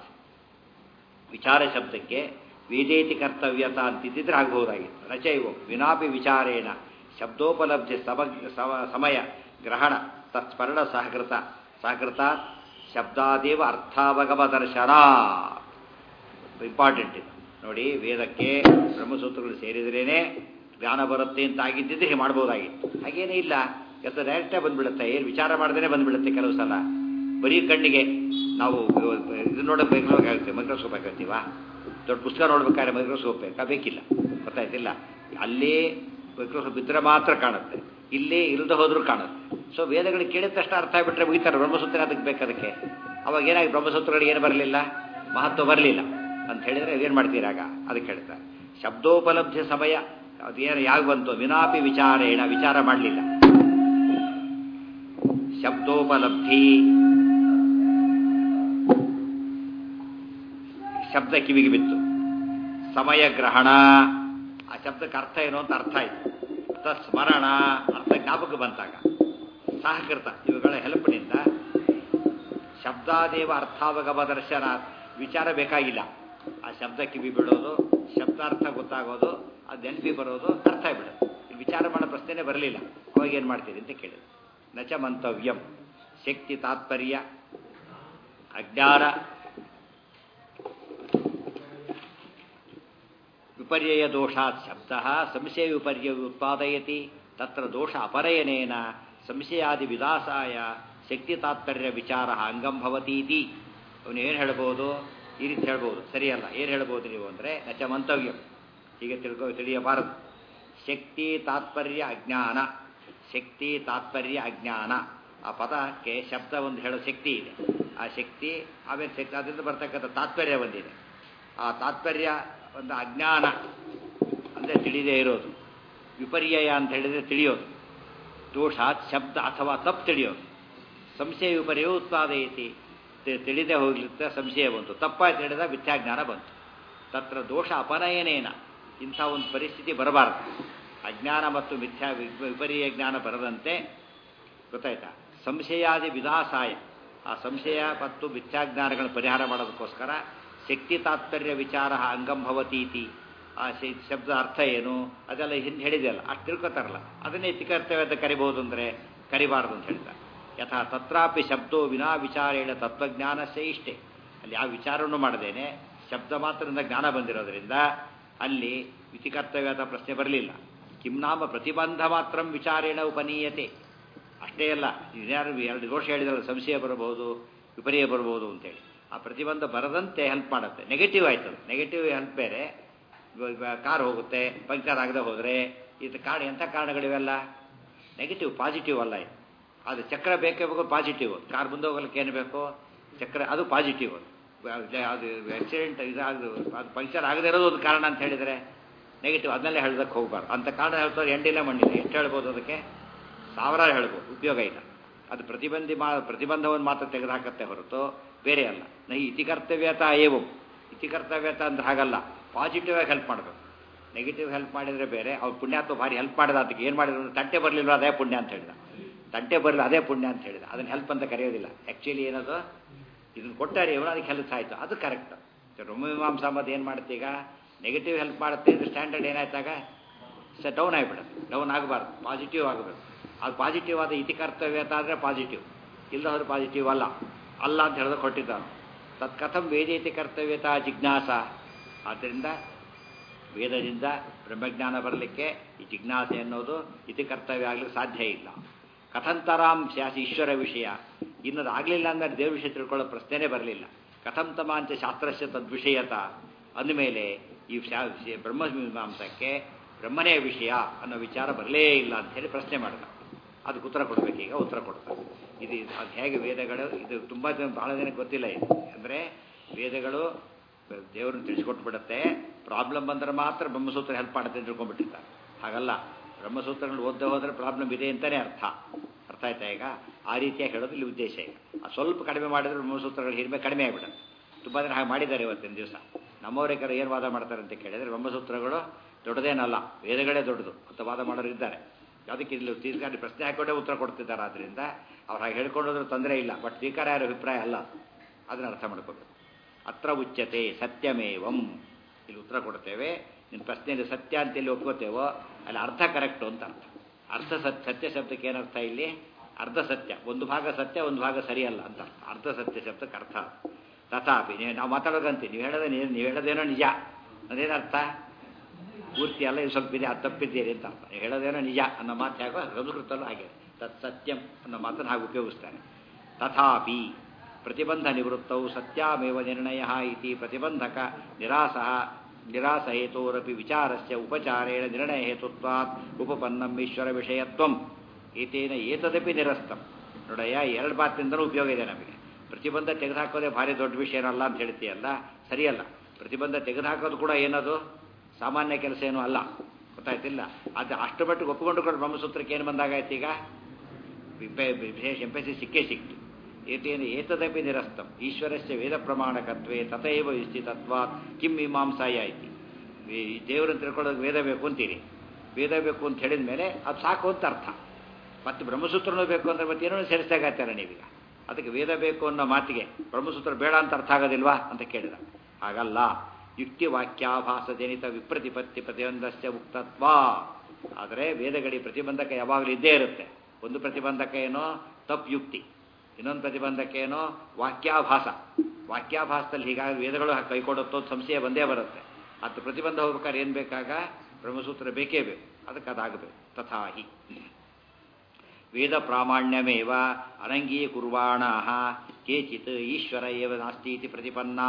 ವಿಚಾರ ಶಬ್ದಕ್ಕೆ ವೇದೇತಿ ಕರ್ತವ್ಯತ ಅಂತಿದ್ದರೆ ಆಗಬಹುದಾಗಿತ್ತು ರಚೈವಂ ವಿನಾಪಿ ವಿಚಾರೇಣ ಶಬ್ದೋಪಲಬ್ಧಿ ಸಮಯ ಗ್ರಹಣ ತತ್ಸ್ಮರಣ ಸಹಕೃತ ಸಹಕೃತ ಶಬ್ದಾದೇವ ಅರ್ಥಾವಗಮ ದರ್ಶನ ಇಂಪಾರ್ಟೆಂಟ್ ಇದು ನೋಡಿ ವೇದಕ್ಕೆ ಬ್ರಹ್ಮಸೂತ್ರಗಳು ಸೇರಿದ್ರೇನೆ ಜ್ಞಾನ ಬರುತ್ತೆ ಅಂತ ಆಗಿದ್ದಿದ್ರೆ ಹೀಗೆ ಮಾಡ್ಬೋದಾಗಿತ್ತು ಹಾಗೇನೇ ಇಲ್ಲ ಎತ್ತ ಡೈರೆಕ್ಟೇ ಬಂದ್ಬಿಡುತ್ತೆ ಏನು ವಿಚಾರ ಮಾಡ್ದೇ ಬಂದ್ಬಿಡುತ್ತೆ ಕೆಲವು ಸಲ ಬರೀ ಕಣ್ಣಿಗೆ ನಾವು ಇದು ನೋಡೋಕೆ ಬೇಕಾಗುತ್ತೆ ಮೈಕ್ರೋಸ್ಕೋಪ್ ಹಾಕಿರ್ತೀವ ದೊಡ್ಡ ಪುಸ್ತಕ ನೋಡ್ಬೇಕಾದ್ರೆ ಮೈಕ್ರೋಸ್ಕೋಪ್ ಬೇಕಾ ಬೇಕಿಲ್ಲ ಗೊತ್ತಾಯ್ತಿಲ್ಲ ಅಲ್ಲಿ ಮೈಕ್ರೋಸ್ಕೋಪ್ ಇದ್ರೆ ಮಾತ್ರ ಕಾಣುತ್ತೆ ಇಲ್ಲಿ ಇಲ್ಲದೆ ಹೋದ್ರೂ ಕಾಣುತ್ತೆ ಸೊ ವೇದಗಳಿಗೆ ಕೇಳಿದ ತಕ್ಷಣ ಅರ್ಥ ಆಗಿಬಿಟ್ರೆ ಮುಗಿತಾರೆ ಬ್ರಹ್ಮಸೂತ್ರ ಅದಕ್ಕೆ ಬೇಕದಕ್ಕೆ ಅವಾಗ ಏನಾಗಿ ಬ್ರಹ್ಮಸೂತ್ರಗಳಿಗೆ ಏನು ಬರಲಿಲ್ಲ ಮಹತ್ವ ಬರಲಿಲ್ಲ ಅಂತ ಹೇಳಿದ್ರೆ ಏನು ಮಾಡ್ತೀರಾಗ ಅದಕ್ಕೆ ಹೇಳ್ತಾರೆ ಶಬ್ದೋಪಲಬ್ಧಿ ಸಮಯ ಅದೇನು ಯಾಕೆ ಬಂತು ವಿನಾಪಿ ವಿಚಾರೇಣ ವಿಚಾರ ಮಾಡಲಿಲ್ಲ ಶಬ್ದೋಪಲಬ್ಧಿ ಶಬ್ದ ಕಿವಿಗೆ ಬಿತ್ತು ಸಮಯ ಗ್ರಹಣ ಆ ಶಬ್ದಕ್ಕೆ ಅರ್ಥ ಏನು ಅಂತ ಅರ್ಥ ಆಯ್ತು ಸ್ಮರಣ ಅರ್ಥ ಜ್ಞಾಪಕ ಬಂತಾಗ ಸಹಕೃತ ಇವುಗಳ ಹೆಲ್ಪ್ನಿಂದ ಶಬ್ದಾದೇವ ಅರ್ಥಾವಗಮ ದರ್ಶನ ವಿಚಾರ ಬೇಕಾಗಿಲ್ಲ ಆ ಶಬ್ದ ಕಿವಿ ಬಿಡೋದು ಶಬ್ದಾರ್ಥ ಗೊತ್ತಾಗೋದು ಅದು ನೆನಪಿ ಬರೋದು ಅರ್ಥ ಬಿಡೋದು ಇಲ್ಲಿ ವಿಚಾರ ಮಾಡೋ ಪ್ರಶ್ನೆನೇ ಬರಲಿಲ್ಲ ಅವಾಗ ಏನು ಮಾಡ್ತೀರಿ ಅಂತ ಕೇಳಿದ್ರು ನಚ ಮಂತವ್ಯಂ ಶಕ್ತಿ ತಾತ್ಪರ್ಯ ಅಜ್ಞಾನ ವಿಪರ್ಯಯ ದೋಷಾತ್ ಶಬ್ದ ಸಂಶಯ ವಿಪರ್ಯ ಉತ್ಪಾದಯತಿ ತತ್ರ ದೋಷ ಅಪರಯನೇನ ಸಂಶಯಾದಿ ವಿದಾಸಾಯ ಶಕ್ತಿ ತಾತ್ಪರ್ಯ ವಿಚಾರ ಅಂಗಂ ಭವತೀತಿ ಅವನು ಏನು ಹೇಳ್ಬೋದು ಈ ರೀತಿ ಹೇಳ್ಬೋದು ಸರಿಯಲ್ಲ ಏನು ಹೇಳ್ಬೋದು ನೀವು ಅಂದರೆ ನಚ ಮಂತವ್ಯಂ ಹೀಗೆ ತಿಳ್ಕೊ ತಿಳಿಯಬಾರದು ಶಕ್ತಿ ತಾತ್ಪರ್ಯ ಅಜ್ಞಾನ ಶಕ್ತಿ ತಾತ್ಪರ್ಯ ಅಜ್ಞಾನ ಆ ಪದಕ್ಕೆ ಶಬ್ದ ಒಂದು ಹೇಳೋ ಶಕ್ತಿ ಇದೆ ಆ ಶಕ್ತಿ ಆಮೇಲೆ ಶಕ್ತಿ ಅದರಿಂದ ಬರ್ತಕ್ಕಂಥ ತಾತ್ಪರ್ಯ ಬಂದಿದೆ ಆ ತಾತ್ಪರ್ಯ ಒಂದು ಅಜ್ಞಾನ ಅಂದರೆ ತಿಳಿದೇ ಇರೋದು ವಿಪರ್ಯಯ ಅಂತ ಹೇಳಿದರೆ ತಿಳಿಯೋದು ದೋಷ ಶಬ್ದ ಅಥವಾ ತಪ್ಪು ತಿಳಿಯೋದು ಸಂಶಯ ವಿಪರ್ಯವು ಉತ್ಪಾದಯತಿ ತಿಳಿದೇ ಹೋಗ್ಲಿಕ್ಕೆ ಸಂಶಯ ಬಂತು ತಪ್ಪಾಗಿ ತಿಳಿದ ಮಿಥ್ಯಾಜ್ಞಾನ ಬಂತು ತತ್ರ ದೋಷ ಅಪನಯನೇನ ಇಂಥ ಒಂದು ಪರಿಸ್ಥಿತಿ ಬರಬಾರದು ಅಜ್ಞಾನ ಮತ್ತು ಮಿಥ್ಯಾ ವಿಪರ್ಯ ಜ್ಞಾನ ಬರದಂತೆ ಗೊತ್ತಾಯ್ತಾ ಸಂಶಯಾದಿ ವಿದಾಸಾಯ ಆ ಸಂಶಯ ಮತ್ತು ಮಿಥ್ಯಾಜ್ಞಾನಗಳನ್ನು ಪರಿಹಾರ ಮಾಡೋದಕ್ಕೋಸ್ಕರ ಶಕ್ತಿ ತಾತ್ಪರ್ಯ ವಿಚಾರ ಅಂಗಂ ಭವತೀತಿ ಆ ಶಬ್ದ ಅರ್ಥ ಏನು ಅದೆಲ್ಲ ಹಿಂದೆ ಹೇಳಿದೆಯಲ್ಲ ಅಷ್ಟು ತಿಳ್ಕೊತಾರಲ್ಲ ಅದನ್ನೇ ತಿಕರ್ತವ್ಯ ಅಂತ ಕರಿಬಹುದು ಅಂದರೆ ಕರಿಬಾರದು ಅಂತ ಹೇಳ್ತಾರೆ ಯಥಾ ತತ್ರಾಪಿ ಶಬ್ದೋ ವಿನಾ ವಿಚಾರೇಣ ತತ್ವಜ್ಞಾನಸ್ಯ ಇಷ್ಟೇ ಅಲ್ಲಿ ಯಾವ ವಿಚಾರವನ್ನು ಮಾಡದೇನೆ ಶಬ್ದ ಮಾತ್ರದಿಂದ ಜ್ಞಾನ ಬಂದಿರೋದ್ರಿಂದ ಅಲ್ಲಿ ವಿಧಿಕರ್ತವ್ಯದ ಪ್ರಶ್ನೆ ಬರಲಿಲ್ಲ ಕಿಂ ನಾಮ ಪ್ರತಿಬಂಧ ಮಾತ್ರ ವಿಚಾರೇಣ ಉಪನೀಯತೆ ಅಷ್ಟೇ ಅಲ್ಲ ಇನ್ಯಾರು ಎರಡು ದೋಷ ಹೇಳಿದ್ರೆ ಸಂಶಯ ಬರಬಹುದು ವಿಪರ್ಯ ಬರಬಹುದು ಅಂತೇಳಿ ಆ ಪ್ರತಿಬಂಧ ಬರದಂತೆ ಹೆಲ್ಪ್ ಮಾಡುತ್ತೆ ನೆಗೆಟಿವ್ ಆಯ್ತು ನೆಗೆಟಿವ್ ಹೆಲ್ಪ್ ಬೇರೆ ಕಾರ್ ಹೋಗುತ್ತೆ ಪಂಕ್ಚರ್ ಆಗದೆ ಹೋದರೆ ಇದು ಕಾರಣ ಎಂಥ ಕಾರಣಗಳಿವೆಲ್ಲ ನೆಗೆಟಿವ್ ಪಾಸಿಟಿವ್ ಅಲ್ಲ ಇದು ಅದು ಚಕ್ರ ಬೇಕೇ ಬೇಕು ಪಾಸಿಟಿವ್ ಕಾರ್ ಮುಂದೆ ಹೋಗ್ಲಿಕ್ಕೆ ಏನು ಬೇಕು ಚಕ್ರ ಅದು ಪಾಸಿಟಿವ್ ಅದು ಆಕ್ಸಿಡೆಂಟ್ ಇದಾಗದು ಅದು ಪಂಕ್ಚರ್ ಆಗದೆ ಇರೋದು ಒಂದು ಕಾರಣ ಅಂತ ಹೇಳಿದರೆ ನೆಗೆಟಿವ್ ಅದನ್ನೆಲ್ಲ ಹೇಳೋದಕ್ಕೆ ಹೋಗ್ಬಾರ್ದು ಅಂಥ ಕಾರಣ ಹೇಳ್ತಾರೆ ಎಂಡಿಲ್ಲ ಮಣ್ಣಿಲ್ಲ ಎಷ್ಟು ಹೇಳ್ಬೋದು ಅದಕ್ಕೆ ಸಾವಿರಾರು ಹೇಳ್ಬೋದು ಉಪಯೋಗ ಇಲ್ಲ ಅದು ಪ್ರತಿಬಂಧಿ ಮಾ ಪ್ರತಿಬಂಧವನ್ನು ಮಾತ್ರ ತೆಗೆದುಹಾಕತ್ತೆ ಹೊರತು ಬೇರೆ ಅಲ್ಲ ನೈ ಇತಿಕರ್ತವ್ಯತ ಏವಂ ಇತಿಕರ್ತವ್ಯತ ಅಂದ್ರೆ ಹಾಗಲ್ಲ ಪಾಸಿಟಿವ್ ಆಗಿ ಹೆಲ್ಪ್ ಮಾಡಬೇಕು ನೆಗೆಟಿವ್ ಹೆಲ್ಪ್ ಮಾಡಿದರೆ ಬೇರೆ ಅವ್ರು ಪುಣ್ಯಾತ್ಮ ಭಾರಿ ಹೆಲ್ಪ್ ಮಾಡಿದ ಅದಕ್ಕೆ ಏನು ಮಾಡಿದ್ರು ತಟ್ಟೆ ಬರಲಿಲ್ಲ ಅದೇ ಪುಣ್ಯ ಅಂತ ಹೇಳಿದ ತಟ್ಟೆ ಬರಲಿಲ್ಲ ಅದೇ ಪುಣ್ಯ ಅಂತ ಹೇಳಿದ ಅದನ್ನು ಹೆಲ್ಪ್ ಅಂತ ಕರೆಯೋದಿಲ್ಲ ಆ್ಯಕ್ಚುಲಿ ಏನದು ಇದನ್ನು ಕೊಟ್ಟಾರೆ ಇವನು ಅದಕ್ಕೆ ಹೆಲ್ಪ್ ಆಯಿತು ಅದು ಕರೆಕ್ಟ್ ರೊಮ್ಮೀಮಾಂಸ ಮತ್ತು ಏನು ಮಾಡುತ್ತೆ ಈಗ ನೆಗೆಟಿವ್ ಹೆಲ್ಪ್ ಮಾಡುತ್ತೆ ಇದು ಸ್ಟ್ಯಾಂಡರ್ಡ್ ಏನಾಯ್ತಾಗ ಸ ಡೌನ್ ಆಗಿಬಿಡುತ್ತೆ ಡೌನ್ ಆಗಬಾರ್ದು ಪಾಸಿಟಿವ್ ಆಗಬೇಕು ಅದು ಪಾಸಿಟಿವ್ ಆದ ಇತಿ ಕರ್ತವ್ಯತ ಆದರೆ ಪಾಸಿಟಿವ್ ಇಲ್ಲದವ್ರು ಪಾಸಿಟಿವ್ ಅಲ್ಲ ಅಲ್ಲ ಅಂತ ಹೇಳಿದ್ರೆ ಕೊಟ್ಟಿದ್ದಾನೆ ತತ್ ಕಥಂ ವೇದೇತಿ ಕರ್ತವ್ಯತ ಜಿಜ್ಞಾಸ ಆದ್ದರಿಂದ ವೇದದಿಂದ ಬ್ರಹ್ಮಜ್ಞಾನ ಬರಲಿಕ್ಕೆ ಈ ಜಿಜ್ಞಾಸೆ ಅನ್ನೋದು ಇತಿ ಕರ್ತವ್ಯ ಆಗಲಿಕ್ಕೆ ಸಾಧ್ಯ ಇಲ್ಲ ಕಥಂತರಾಂ ಸ್ಯಾಸಿ ಈಶ್ವರ ವಿಷಯ ಇನ್ನದು ಆಗಲಿಲ್ಲ ಅಂದರೆ ದೇವ್ರ ವಿಷಯ ತಿಳ್ಕೊಳ್ಳೋ ಪ್ರಶ್ನೆನೇ ಬರಲಿಲ್ಲ ಕಥಂ ತಮಾಂಚ ಶಾಸ್ತ್ರಸ್ಯ ತದ್ವಿಷಯತ ಅಂದಮೇಲೆ ಈ ಬ್ರಹ್ಮಮೀಮಾಂಸಕ್ಕೆ ಬ್ರಹ್ಮನೇ ವಿಷಯ ಅನ್ನೋ ವಿಚಾರ ಬರಲೇ ಇಲ್ಲ ಅಂತ ಹೇಳಿ ಪ್ರಶ್ನೆ ಮಾಡಿದ ಅದಕ್ಕೆ ಉತ್ತರ ಕೊಡಬೇಕೀಗ ಉತ್ತರ ಕೊಡ್ತಾರೆ ಇದು ಅದು ಹೇಗೆ ವೇದಗಳು ಇದು ತುಂಬ ಜನ ಭಾಳ ಜನಕ್ಕೆ ಗೊತ್ತಿಲ್ಲ ಇದು ಅಂದರೆ ವೇದಗಳು ದೇವ್ರನ್ನ ತಿಳಿಸ್ಕೊಟ್ಬಿಡುತ್ತೆ ಪ್ರಾಬ್ಲಮ್ ಬಂದರೆ ಮಾತ್ರ ಬ್ರಹ್ಮಸೂತ್ರ ಹೆಲ್ಪ್ ಮಾಡುತ್ತೆ ಅಂತ ತಿಳ್ಕೊಂಡ್ಬಿಟ್ಟಿರ್ತಾರೆ ಹಾಗಲ್ಲ ಬ್ರಹ್ಮಸೂತ್ರಗಳು ಓದ್ದೆ ಹೋದರೆ ಪ್ರಾಬ್ಲಮ್ ಇದೆ ಅಂತಲೇ ಅರ್ಥ ಅರ್ಥ ಆಯ್ತಾ ಈಗ ಆ ರೀತಿಯಾಗಿ ಹೇಳೋದು ಇಲ್ಲಿ ಉದ್ದೇಶ ಈಗ ಆ ಸ್ವಲ್ಪ ಕಡಿಮೆ ಮಾಡಿದ್ರೆ ಬ್ರಹ್ಮಸೂತ್ರಗಳ ಹಿರಿಮೆ ಕಡಿಮೆ ಆಗಿಬಿಡುತ್ತೆ ತುಂಬ ಜನ ಹಾಗೆ ಮಾಡಿದ್ದಾರೆ ಇವತ್ತಿನ ದಿವಸ ನಮ್ಮವರಿಗೆ ಏನು ವಾದ ಮಾಡ್ತಾರೆ ಅಂತ ಕೇಳಿದರೆ ಬ್ರಹ್ಮಸೂತ್ರಗಳು ದೊಡ್ಡದೇನಲ್ಲ ವೇದಗಳೇ ದೊಡ್ಡದು ಅಂತ ವಾದ ಮಾಡೋರು ಇದ್ದಾರೆ ಅದಕ್ಕೆ ಇಲ್ಲಿ ತೀರ್ಕಾರಿ ಪ್ರಶ್ನೆ ಹಾಕೊಂಡೇ ಉತ್ತರ ಕೊಡ್ತಿದ್ದಾರೆ ಆದ್ದರಿಂದ ಅವ್ರು ಹಾಗೆ ಹೇಳ್ಕೊಂಡೋದ್ರೂ ತೊಂದರೆ ಇಲ್ಲ ಬಟ್ ತೀಕಾರ ಯಾರ ಅಭಿಪ್ರಾಯ ಅಲ್ಲ ಅದನ್ನು ಅರ್ಥ ಮಾಡ್ಕೋಬೇಕು ಅತ್ರ ಉಚ್ಯತೆ ಸತ್ಯಮೇವಂ ಇಲ್ಲಿ ಉತ್ತರ ಕೊಡ್ತೇವೆ ನಿನ್ನ ಪ್ರಶ್ನೆಯಲ್ಲಿ ಸತ್ಯ ಅಂತ ಎಲ್ಲಿ ಒಪ್ಕೋತೇವೋ ಅಲ್ಲಿ ಅರ್ಥ ಕರೆಕ್ಟು ಅಂತ ಅರ್ಥ ಅರ್ಥ ಸತ್ಯ ಸತ್ಯ ಶಬ್ದಕ್ಕೆ ಏನರ್ಥ ಇಲ್ಲಿ ಅರ್ಧ ಸತ್ಯ ಒಂದು ಭಾಗ ಸತ್ಯ ಒಂದು ಭಾಗ ಸರಿಯಲ್ಲ ಅಂತ ಅರ್ಥ ಅರ್ಧ ಸತ್ಯ ಶಬ್ದಕ್ಕೆ ಅರ್ಥ ತಥಾಪಿ ನೀವು ನಾವು ಮಾತಾಡೋದಂತೀವಿ ನೀವು ಹೇಳೋದೇ ನೀವು ಹೇಳೋದೇನೋ ನಿಜ ಅದೇನರ್ಥ ಪೂರ್ತಿ ಅಲ್ಲ ಇದು ಸ್ವಲ್ಪ ಇದೆ ಅದು ತಪ್ಪಿದ್ದೀರಿ ಅಂತ ಅರ್ಥ ನೀವು ಹೇಳೋದೇನೋ ನಿಜ ಅನ್ನೋ ಮಾತು ಹೇಗೋ ಸಂಸ್ಕೃತಲ್ಲೂ ಹಾಗೆ ತತ್ ಸತ್ಯಂ ಅನ್ನೋ ಮಾತನ್ನು ಹಾಗೆ ಉಪಯೋಗಿಸ್ತಾನೆ ತಥಾಪಿ ಪ್ರತಿಬಂಧ ನಿವೃತ್ತವು ಸತ್ಯಾಮೇವ ನಿರ್ಣಯ ಇತಿ ಪ್ರತಿಬಂಧಕ ನಿರಾಸ ನಿರಾಸಹೇತೋರಪಿ ವಿಚಾರಸ್ಯ ಉಪಚಾರೇಣ ನಿರ್ಣಯ ಹೇತುತ್ವಾತ್ ಉಪಪನ್ನಂ ಈಶ್ವರ ವಿಷಯತ್ವಂ ಏತೇನ ಏತದಪಿ ನಿರಸ್ತಂ ನೋಡಯ್ಯ ಎರಡು ಮಾತಿನಿಂದಲೂ ಉಪಯೋಗ ಇದೆ ನಮಗೆ ಪ್ರತಿಬಂಧ ತೆಗೆದುಹಾಕೋದೇ ಭಾರಿ ದೊಡ್ಡ ವಿಷಯ ಏನಲ್ಲ ಅಂತ ಹೇಳ್ತೀಯಲ್ಲ ಸರಿಯಲ್ಲ ಪ್ರತಿಬಂಧ ತೆಗೆದುಹಾಕೋದು ಕೂಡ ಏನದು ಸಾಮಾನ್ಯ ಕೆಲಸ ಏನೂ ಅಲ್ಲ ಗೊತ್ತಾಯ್ತಿಲ್ಲ ಅದು ಅಷ್ಟು ಮಟ್ಟಿಗೆ ಒಪ್ಪಿಕೊಂಡುಕೊಂಡು ಬ್ರಹ್ಮಸೂತ್ರಕ್ಕೆ ಏನು ಬಂದಾಗಾಯ್ತು ಈಗ ವಿಶೇಷ ಎಂಪಸಿ ಸಿಕ್ಕೇ ಸಿಕ್ತು ಏತೇನ ಏತದಪಿ ನಿರಸ್ತಂ ಈಶ್ವರಸ್ಯ ವೇದ ಪ್ರಮಾಣಕತ್ವೇ ತಥೈವ ವಿಸ್ಥಿತತ್ವ ಕಿಂ ಮೀಮಾಂಸಾಯ ಐತಿ ದೇವರನ್ನು ತಿಳ್ಕೊಳ್ಳೋದು ವೇದ ಬೇಕು ಅಂತೀರಿ ವೇದ ಬೇಕು ಅಂತ ಹೇಳಿದ ಮೇಲೆ ಅದು ಸಾಕು ಅಂತ ಅರ್ಥ ಮತ್ತೆ ಬ್ರಹ್ಮಸೂತ್ರನೂ ಬೇಕು ಅಂದ್ರೆ ಮತ್ತೆ ಏನೋ ಸೇರಿಸ್ದಾಗತ್ತಾರೆ ನೀವೀಗ ಅದಕ್ಕೆ ವೇದ ಬೇಕು ಅನ್ನೋ ಮಾತಿಗೆ ಬ್ರಹ್ಮಸೂತ್ರ ಬೇಡ ಅಂತ ಅರ್ಥ ಆಗೋದಿಲ್ವಾ ಅಂತ ಕೇಳಿದ ಹಾಗಲ್ಲ ಯುಕ್ತಿ ವಾಕ್ಯಾಭಾಸ ಜನಿತ ವಿಪ್ರತಿಪತ್ತಿ ಪ್ರತಿಬಂಧಸ್ಯ ಮುಕ್ತತ್ವ ಆದರೆ ವೇದಗಳಿ ಪ್ರತಿಬಂಧಕ ಯಾವಾಗಲೂ ಇದ್ದೇ ಇರುತ್ತೆ ಒಂದು ಪ್ರತಿಬಂಧಕ ಏನೋ ತಪ್ಪು ಯುಕ್ತಿ ಇನ್ನೊಂದು ಪ್ರತಿಬಂಧಕ ಏನೋ ವಾಕ್ಯಾಭಾಸ ವಾಕ್ಯಾಭಾಸದಲ್ಲಿ ಹೀಗಾಗಿ ವೇದಗಳು ಕೈಕೊಡುತ್ತೋ ಸಂಶಯ ಬಂದೇ ಬರುತ್ತೆ ಅದು ಪ್ರತಿಬಂಧ ಹೋಗ್ಬೇಕಾದ್ರೆ ಏನು ಬೇಕಾಗ ಬ್ರಹ್ಮಸೂತ್ರ ಬೇಕೇ ಬೇಕು ಅದಕ್ಕೆ ಅದಾಗಬೇಕು ತಥಾಹಿ ವೇದ ಪ್ರಾಮಾಣ್ಯಮೇವ ಅನಂಗೀಕುರ್ವಾಣ ಕೇಚಿತ್ ಈಶ್ವರ ಏವ ನಾಸ್ತಿ ಇತಿ ಪ್ರತಿಪನ್ನಾ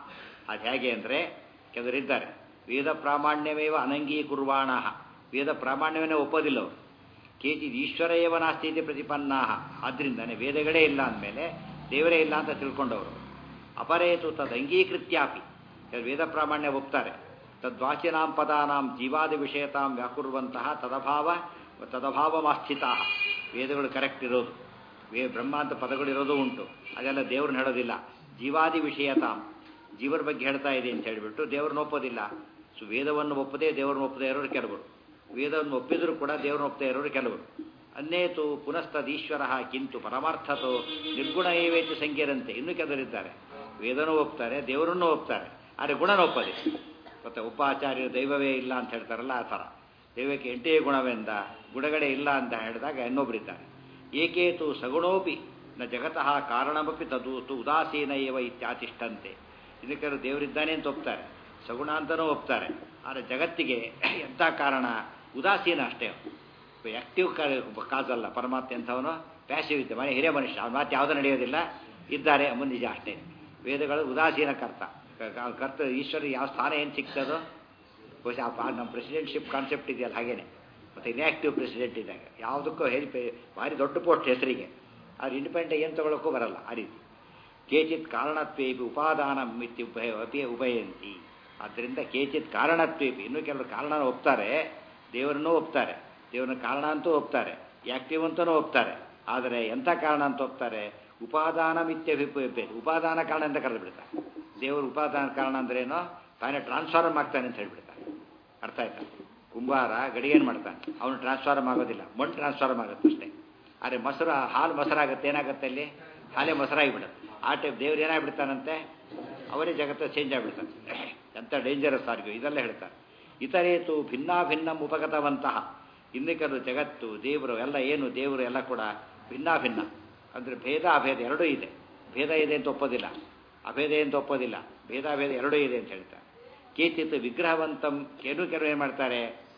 ಅದು ಹೇಗೆ ಅಂದರೆ ಕೆಲವರಿದ್ದಾರೆ ವೇದ ಪ್ರಾಮಾಣ್ಯಮೇವ ಅನಂಗೀಕುರ್ವಾಣ ವೇದ ಪ್ರಾಮಾಣ್ಯವನ್ನೇ ಒಪ್ಪೋದಿಲ್ಲ ಅವರು ಕೇಚಿತ್ ಈಶ್ವರ ಏವ ನಾಸ್ತಿ ಇತಿ ಪ್ರತಿಪನ್ನಾ ಆದ್ದರಿಂದನೇ ವೇದಗಳೇ ಇಲ್ಲ ಅಂದಮೇಲೆ ದೇವರೇ ಇಲ್ಲ ಅಂತ ತಿಳ್ಕೊಂಡವರು ಅಪರೇತು ತದ್ ಅಂಗೀಕೃತ್ಯಾಪಿ ಕೆಲವು ವೇದ ಪ್ರಾಮಾಣ್ಯ ಒಪ್ತಾರೆ ತದ್ವಾಚಿನಾಂ ಪದಾನಾಂ ಜೀವಾದಿ ವಿಷಯತಾಂ ವ್ಯಾಕುರುವಂತಹ ತದಭಾವ ತದಭಾವಮಾಸ್ಥಿತಾ ವೇದಗಳು ಕರೆಕ್ಟ್ ಇರೋದು ವೇ ಬ್ರಹ್ಮ ಅಂತ ಪದಗಳಿರೋದು ಉಂಟು ಅದೆಲ್ಲ ದೇವ್ರನ್ನ ಹೇಳೋದಿಲ್ಲ ಜೀವಾದಿ ವಿಷಯತಾಂ ಜೀವರ ಬಗ್ಗೆ ಹೇಳ್ತಾ ಇದೆ ಅಂತ ಹೇಳಿಬಿಟ್ಟು ದೇವ್ರನ್ನ ಒಪ್ಪೋದಿಲ್ಲ ಸೊ ವೇದವನ್ನು ಒಪ್ಪದೇ ದೇವ್ರನ್ನ ಒಪ್ಪದೇ ಇರೋರು ಕೆಲವರು ವೇದವನ್ನು ಒಪ್ಪಿದರೂ ಕೂಡ ದೇವ್ರನ್ನ ಒಪ್ಪದೇ ಇರೋರು ಕೆಲವರು ಅನ್ನೇತು ಪುನಸ್ತದೀಶ್ವರ ಕಿಂತು ಪರಮಾರ್ಥತೋ ನಿರ್ಗುಣ ಏವೇತಿ ಸಂಖ್ಯರಂತೆ ಇನ್ನೂ ಕೆಲವರಿದ್ದಾರೆ ವೇದನೂ ಒಪ್ತಾರೆ ದೇವರನ್ನೂ ಒಪ್ತಾರೆ ಆದರೆ ಗುಣನ ಒಪ್ಪದೆ ಮತ್ತೆ ಉಪಾಚಾರ್ಯರು ದೈವವೇ ಇಲ್ಲ ಅಂತ ಹೇಳ್ತಾರಲ್ಲ ಆ ಥರ ದೈವಕ್ಕೆ ಎಂಟೇ ಗುಣವೆಂದ ಗುಣಗಳೇ ಇಲ್ಲ ಅಂತ ಹೇಳಿದಾಗ ಇನ್ನೊಬ್ಬರಿದ್ದಾರೆ ಏಕೇತು ಸಗುಣೋಪಿ ನ ಜಗತಃ ಕಾರಣಮಪಿ ತದು ತು ಉದಾಸೀನ ಏವ ಇತ್ಯಾತಿಷ್ಠಂತೆ ಇದಕ್ಕೆ ದೇವರಿದ್ದಾನೆ ಅಂತ ಒಪ್ತಾರೆ ಸಗುಣ ಅಂತಲೂ ಒಪ್ತಾರೆ ಆದರೆ ಜಗತ್ತಿಗೆ ಎಂಥ ಕಾರಣ ಉದಾಸೀನ ಅಷ್ಟೇ ಆಕ್ಟಿವ್ ಕಾಸ್ ಅಲ್ಲ ಪರಮಾತ್ಮ ಎಂಥವನು ಪ್ಯಾಸಿವ್ ಇದ್ದ ಮನೆ ಹಿರಿಯ ಮನುಷ್ಯ ಅವ್ನ ಮಾತು ಯಾವುದೂ ನಡೆಯೋದಿಲ್ಲ ಇದ್ದಾರೆ ಎಂಬುದು ನಿಜ ಅಷ್ಟೇ ವೇದಗಳು ಉದಾಸೀನ ಕರ್ತ ಕರ್ತ ಈಶ್ವರ ಯಾವ ಸ್ಥಾನ ಏನು ಸಿಗ್ತದೋ ಬಹುಶಃ ನಮ್ಮ ಪ್ರೆಸಿಡೆಂಟ್ಶಿಪ್ ಕಾನ್ಸೆಪ್ಟ್ ಇದೆಯಲ್ಲ ಹಾಗೇನೆ ಮತ್ತು ಇನ್ಆಕ್ಟಿವ್ ಪ್ರೆಸಿಡೆಂಟ್ ಇದ್ದಾಗ ಯಾವುದಕ್ಕೂ ಹೆಲ್ಪ್ ಭಾರಿ ದೊಡ್ಡ ಪೋಸ್ಟ್ ಹೆಸರಿಗೆ ಅದು ಇಂಡಿಪೆಂಡೆಂಟ್ ಏನು ತಗೊಳ್ಳೋಕ್ಕೂ ಬರಲ್ಲ ಆ ರೀತಿ ಕೇಚಿತ್ ಕಾರಣತ್ವೇಪಿ ಉಪಾದಾನ ಮಿತಿ ಉಭಯ ಅಪಿ ಉಭಯಂತಿ ಆದ್ದರಿಂದ ಕೇಚಿತ್ ಕಾರಣತ್ವೇಪಿ ಇನ್ನೂ ಕೆಲವರು ಕಾರಣ ಒಪ್ತಾರೆ ದೇವರನ್ನೂ ಒಪ್ತಾರೆ ದೇವರನ್ನ ಕಾರಣ ಅಂತೂ ಒಪ್ತಾರೆ ಆಕ್ಟಿವ್ ಅಂತಲೂ ಒಪ್ತಾರೆ ಆದರೆ ಎಂಥ ಕಾರಣ ಅಂತ ಒಪ್ತಾರೆ ಉಪಾದಾನ ಮಿತ್ಯಭಿಪ್ರಾಯ ಉಪಾದಾನ ಕಾರಣ ಅಂತ ಕರೆದು ಬಿಡ್ತಾರೆ ದೇವರು ಉಪಾದಾನ ಕಾರಣ ಅಂದ್ರೇನೋ ತಾನೇ ಟ್ರಾನ್ಸ್ಫಾರ್ಮ್ ಆಗ್ತಾನೆ ಅಂತ ಹೇಳ್ಬಿಡ್ತಾನೆ ಅರ್ಥ ಆಯ್ತಾ ಕುಂಬಾರ ಗಡಿಗೇನು ಮಾಡ್ತಾನೆ ಅವನು ಟ್ರಾನ್ಸ್ಫಾರ್ಮ್ ಆಗೋದಿಲ್ಲ ಮಣ್ಣು ಟ್ರಾನ್ಸ್ಫಾರ್ಮ್ ಆಗುತ್ತೆ ಅಷ್ಟೇ ಆದರೆ ಮೊಸರು ಹಾಲು ಮೊಸರಾಗುತ್ತೆ ಏನಾಗುತ್ತೆ ಅಲ್ಲಿ ಹಾಲೇ ಮೊಸರಾಗಿಬಿಡುತ್ತೆ ಆ ಟೈಪ್ ದೇವ್ರು ಏನಾಗ್ಬಿಡ್ತಾನಂತೆ ಅವರೇ ಜಗತ್ತು ಚೇಂಜ್ ಆಗಿಬಿಡ್ತಾನೆ ಎಂಥ ಡೇಂಜರಸ್ ಆರ್ಗ್ಯೂ ಇದೆಲ್ಲ ಹೇಳ್ತಾರೆ ಇತರೇತು ಭಿನ್ನಾಭಿನ್ನ ಉಪಗತವಂತಹ ಇನ್ನು ಕೆಲವು ಜಗತ್ತು ದೇವರು ಎಲ್ಲ ಏನು ದೇವರು ಎಲ್ಲ ಕೂಡ ಭಿನ್ನಾಭಿನ್ನ ಅಂದರೆ ಭೇದ ಅಭೇದ ಎರಡೂ ಇದೆ ಭೇದ ಇದೆ ಅಂತ ಒಪ್ಪೋದಿಲ್ಲ ಅಭೇದ ಅಂತ ಒಪ್ಪೋದಿಲ್ಲ ಭೇದಾಭೇದ ಎರಡೂ ಇದೆ ಅಂತ ಹೇಳ್ತಾರೆ ಕೇಚಿತ್ ವಿಗ್ರಹವಂತಂ ಕೆಲವು ಕೆಲವು ಏನು ಮಾಡ್ತಾರೆ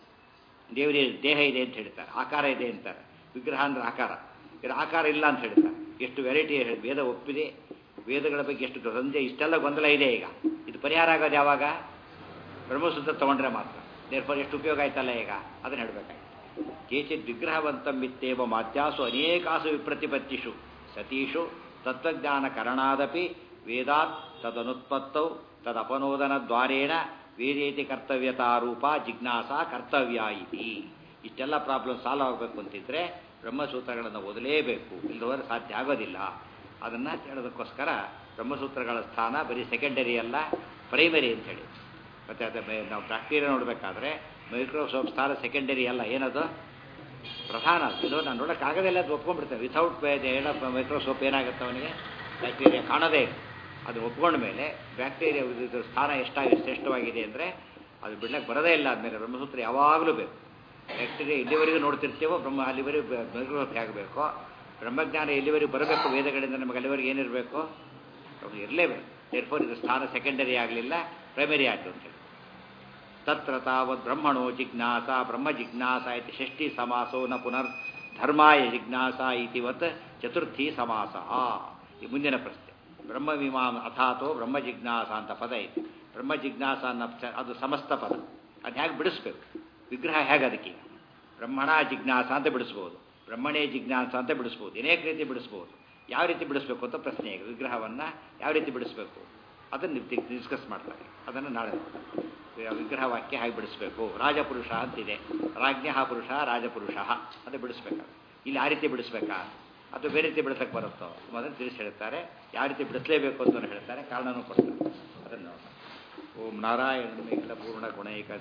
ದೇವರಿಗೆ ದೇಹ ಇದೆ ಅಂತ ಹೇಳ್ತಾರೆ ಆಕಾರ ಇದೆ ಅಂತಾರೆ ವಿಗ್ರಹ ಅಂದ್ರೆ ಆಕಾರ ಇದು ಆಕಾರ ಇಲ್ಲ ಅಂತ ಹೇಳ್ತಾರೆ ಎಷ್ಟು ವೆರೈಟಿ ವೇದ ಒಪ್ಪಿದೆ ವೇದಗಳ ಬಗ್ಗೆ ಎಷ್ಟು ಸಂಜೆ ಇಷ್ಟೆಲ್ಲ ಗೊಂದಲ ಇದೆ ಈಗ ಇದು ಪರಿಹಾರ ಆಗೋದು ಯಾವಾಗ ಬ್ರಹ್ಮಸೂತ್ರ ತಗೊಂಡ್ರೆ ಮಾತ್ರ ದೇರ್ಫೋರ್ ಎಷ್ಟು ಉಪಯೋಗ ಆಯ್ತಲ್ಲ ಈಗ ಅದನ್ನ ಹೇಳಬೇಕಾಯ್ತು ಕೇಚಿತ್ ವಿಗ್ರಹವಂತಂ ಇತ್ತೇವ ಮಾತ್ಯಾಸು ಅನೇಕಾಸು ವಿಪ್ರತಿಪತ್ತಿಷು ಸತೀಷು ತತ್ವಜ್ಞಾನಕರಣಾದಪಿ ವೇದಾತ್ ತದನುತ್ಪತ್ತೌ ತದಪನೋದನದ್ವಾರೇಣ ವೇದೇತಿ ಕರ್ತವ್ಯತಾರೂಪ ಜಿಜ್ಞಾಸ ಕರ್ತವ್ಯ ಇತಿ ಇಷ್ಟೆಲ್ಲ ಪ್ರಾಬ್ಲಮ್ ಸಾಲ್ವ್ ಆಗಬೇಕು ಅಂತಿದ್ರೆ ಬ್ರಹ್ಮಸೂತ್ರಗಳನ್ನು ಓದಲೇಬೇಕು ಇಲ್ಲದವರೆ ಸಾಧ್ಯ ಆಗೋದಿಲ್ಲ ಅದನ್ನು ಹೇಳೋದಕ್ಕೋಸ್ಕರ ಬ್ರಹ್ಮಸೂತ್ರಗಳ ಸ್ಥಾನ ಬರೀ ಸೆಕೆಂಡರಿ ಅಲ್ಲ ಪ್ರೈಮರಿ ಅಂತೇಳಿ ಮತ್ತು ಅದು ನಾವು ಬ್ಯಾಕ್ಟೀರಿಯಾ ನೋಡಬೇಕಾದ್ರೆ ಮೈಕ್ರೋಸಾಫ್ಟ್ ಸ್ಥಾನ ಸೆಕೆಂಡರಿ ಅಲ್ಲ ಏನದು ಪ್ರಧಾನ ಇದು ನಾನು ನೋಡೋಕ್ಕಾಗದೆಲ್ಲ ಅದು ಒಪ್ಕೊಂಡ್ಬಿಡ್ತೇವೆ ವಿಥೌಟ್ ಹೇಳ ಮೈಕ್ರೋಸೋಪ್ ಏನಾಗುತ್ತೆ ಅವನಿಗೆ ಬ್ಯಾಕ್ಟೀರಿಯಾ ಕಾಣೋದೇ ಇಲ್ಲ ಅದು ಒಪ್ಕೊಂಡ ಮೇಲೆ ಬ್ಯಾಕ್ಟೀರಿಯಾ ಇದ್ರ ಸ್ಥಾನ ಎಷ್ಟಾಗಿ ಶ್ರೇಷ್ಠವಾಗಿದೆ ಅಂದರೆ ಅದು ಬಿಡ್ಲಕ್ಕೆ ಬರೋದೇ ಇಲ್ಲ ಆದಮೇಲೆ ಬ್ರಹ್ಮಸೂತ್ರ ಯಾವಾಗಲೂ ಬೇಕು ಬ್ಯಾಕ್ಟೀರಿಯಾ ಇಲ್ಲಿವರೆಗೂ ನೋಡ್ತಿರ್ತೀವೋ ಬ್ರಹ್ಮ ಅಲ್ಲಿವರೆಗೂ ಮೈಕ್ರೋಸಾಫ್ಟ್ ಆಗಬೇಕು ಬ್ರಹ್ಮಜ್ಞಾನ ಎಲ್ಲಿವರೆಗೂ ಬರಬೇಕು ವೇದಗಳಿಂದ ನಮಗೆ ಅಲ್ಲಿವರೆಗೆ ಏನಿರಬೇಕು ಅದು ಇರಲೇಬೇಕು ದೇರ್ಫೋರ್ ಇದು ಸ್ಥಾನ ಸೆಕೆಂಡರಿ ಆಗಲಿಲ್ಲ ಪ್ರೈಮರಿ ಆಯಿತು ಅಂತೇಳಿ ತತ್ರ ತಾವತ್ ಬ್ರಹ್ಮಣೋ ಜಿಜ್ಞಾಸ ಬ್ರಹ್ಮ ಜಿಜ್ಞಾಸ ಇತಿ ಷಷ್ಠಿ ಸಮಾಸೋ ನ ಪುನರ್ ಧರ್ಮಾಯ ಜಿಜ್ಞಾಸ ಇತಿವತ್ ಚತುರ್ಥಿ ಸಮಾಸ ಈ ಮುಂದಿನ ಪ್ರಶ್ನೆ ಬ್ರಹ್ಮ ವಿಮಾನ ಅಥಾತೋ ಬ್ರಹ್ಮ ಜಿಜ್ಞಾಸ ಅಂತ ಪದ ಇದೆ ಬ್ರಹ್ಮ ಜಿಜ್ಞಾಸ ಅನ್ನೋ ಅದು ಸಮಸ್ತ ಪದ ಅದು ಹೇಗೆ ಬಿಡಿಸ್ಬೇಕು ವಿಗ್ರಹ ಹೇಗೆ ಅದಕ್ಕೀಗ ಬ್ರಹ್ಮಣ ಜಿಜ್ಞಾಸ ಅಂತ ಬಿಡಿಸ್ಬೋದು ಬ್ರಹ್ಮಣೇ ಜಿಜ್ಞಾಸ ಅಂತ ಬಿಡಿಸ್ಬೋದು ಅನೇಕ ರೀತಿ ಬಿಡಿಸ್ಬೋದು ಯಾವ ರೀತಿ ಬಿಡಿಸ್ಬೇಕು ಅಂತ ಪ್ರಶ್ನೆ ಈಗ ವಿಗ್ರಹವನ್ನು ಯಾವ ರೀತಿ ಬಿಡಿಸ್ಬೇಕು ಅದನ್ನು ಡಿಸ್ಕಸ್ ಮಾಡ್ತಾರೆ ಅದನ್ನು ನಾಳೆ ವಿಗ್ರಹ ವಾಕ್ಯ ಹೇಗೆ ಬಿಡಿಸ್ಬೇಕು ರಾಜಪುರುಷ ಅಂತಿದೆ ರಾಜ್ಞ ಪುರುಷ ರಾಜಪುರುಷ ಅದು ಬಿಡಿಸ್ಬೇಕಾದ್ರೆ ಇಲ್ಲಿ ಆ ರೀತಿ ಬಿಡಿಸ್ಬೇಕಾ ಅಥವಾ ಬೇರೆ ರೀತಿ ಬಿಡಿಸಕ್ಕೆ ಬರುತ್ತೋ ಮೊದಲು ತಿಳಿಸಿ ಹೇಳ್ತಾರೆ ಯಾವ ರೀತಿ ಬಿಡಿಸಲೇಬೇಕು ಅಂತ ಹೇಳ್ತಾರೆ ಕಾರಣನೂ ಕೊಡ್ತಾರೆ ಅದನ್ನು ಓಂ ನಾರಾಯಣ ಪೂರ್ಣ ಗುಣೈಕ